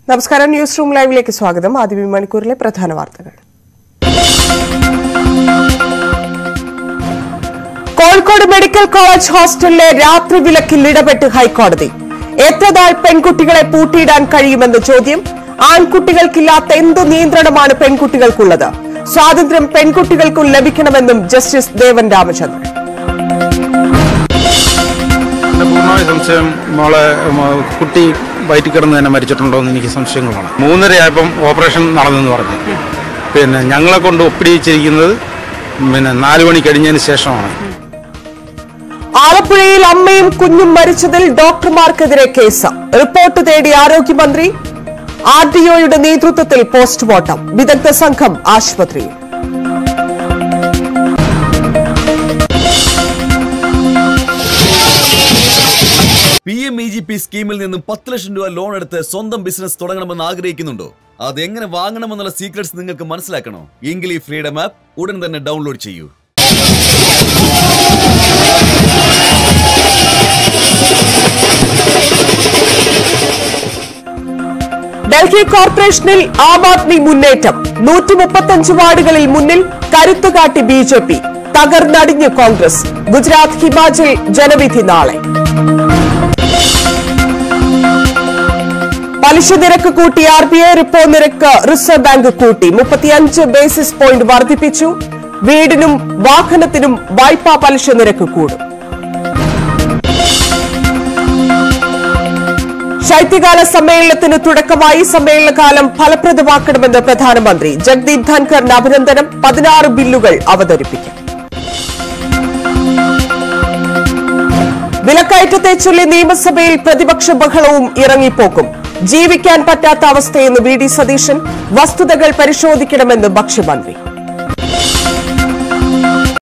നമസ്കാരം news room ലൈവിലേക്ക് സ്വാഗതം ആദ്യ മണിക്കൂറിലെ പ്രധാന വാർത്തകൾ കോഴിക്കോട് മെഡിക്കൽ കോളേജ് ഹോസ്റ്റലിലെ രാത്രി വിലക്കിൽ ഇടപെട്ട് ഹൈക്കോടതി എത്ര നാൾ പെൺകുട്ടികളെ പൂട്ടിയിടാൻ കഴിയുമെന്ന ചോദ്യം ആൺകുട്ടികൾക്കില്ലാത്ത എന്തു നിയന്ത്രണമാണ് പെൺകുട്ടികൾക്കുള്ളത് സ്വാതന്ത്ര്യം പെൺകുട്ടികൾക്കും ലഭിക്കണമെന്നും ജസ്റ്റിസ് ദേവൻ രാമചന്ദ്രൻ എന്റെ പൂർണ്ണമായ സംശയം മോളെ ഉം, കുട്ടി വയറ്റിൽ കിടന്ന് തന്നെ മരിച്ചിട്ടുണ്ടോ എന്ന് എനിക്ക് സംശയങ്ങളാണ് മൂന്നരയായപ്പം ഓപ്പറേഷൻ നടന്നെന്ന് പറഞ്ഞു പിന്നെ ഞങ്ങളെ കൊണ്ട് ഒപ്പിടിച്ചിരിക്കുന്നത് പിന്നെ നാല് മണി കഴിഞ്ഞതിന് ശേഷമാണ് ആലപ്പുഴയിൽ അമ്മയും കുഞ്ഞും മരിച്ചതിൽ ഡോക്ടർമാർക്കെതിരെ കേസ് റിപ്പോർട്ട് തേടി ആരോഗ്യമന്ത്രി ആർ ഡി ഒയുടെ നേതൃത്വത്തിൽ പോസ്റ്റ്മോർട്ടം വിദഗ്ധ സംഘം ആശുപത്രിയിൽ P M E G P സ്കീമിൽ നിന്നും പത്ത് ലക്ഷം രൂപ ലോൺ എടുത്ത് സ്വന്തം ബിസിനസ് തുടങ്ങണമെന്ന് ആഗ്രഹിക്കുന്നുണ്ടോ അതെങ്ങനെ വാങ്ങണമെന്നുള്ള സീക്രട്സ് നിങ്ങൾക്ക് മനസ്സിലാക്കണോ എങ്കിൽ ഈ ഫ്രീഡം ആപ്പ് ഉടൻ തന്നെ ഡൗൺലോഡ് ചെയ്യൂ ഡൽഹി കോർപ്പറേഷനിൽ ആം ആദ്മി മുന്നേറ്റം നൂറ്റി മുപ്പത്തഞ്ച് വാർഡുകളിൽ മുന്നിൽ കരുത്തുകാട്ടി ബി ജെ പി തകർന്നടിഞ്ഞ് കോൺഗ്രസ് ഗുജറാത്ത് ഹിമാചൽ ജനവിധി നാളെ പലിശ നിരക്ക് കൂട്ടി ആർ ബി ഐ റിപ്പോ നിരക്ക് റിസർവ് ബാങ്ക് കൂട്ടി മുപ്പത്തിയഞ്ച് ബേസിസ് പോയിന്റ് വർദ്ധിപ്പിച്ചു വീടിനും വാഹനത്തിനും വായ്പാ പലിശ നിരക്ക് കൂടും ശൈത്യകാല സമ്മേളനത്തിന് തുടക്കമായി സമ്മേളനകാലം ഫലപ്രദമാക്കണമെന്ന് പ്രധാനമന്ത്രി ജഗ്ദീപ് ധൻഖറിന് അഭിനന്ദനം പതിനാറ് ബില്ലുകൾ അവതരിപ്പിക്കും വിലക്കയറ്റത്തെ ചൊല്ലി നിയമസഭയിൽ പ്രതിപക്ഷ ബഹളവും ഇറങ്ങിപ്പോക്കും ജീവിക്കാൻ പറ്റാത്ത അവസ്ഥയെന്ന് വി ഡി സതീശൻ വസ്തുതകൾ പരിശോധിക്കണമെന്ന് ഭക്ഷ്യമന്ത്രി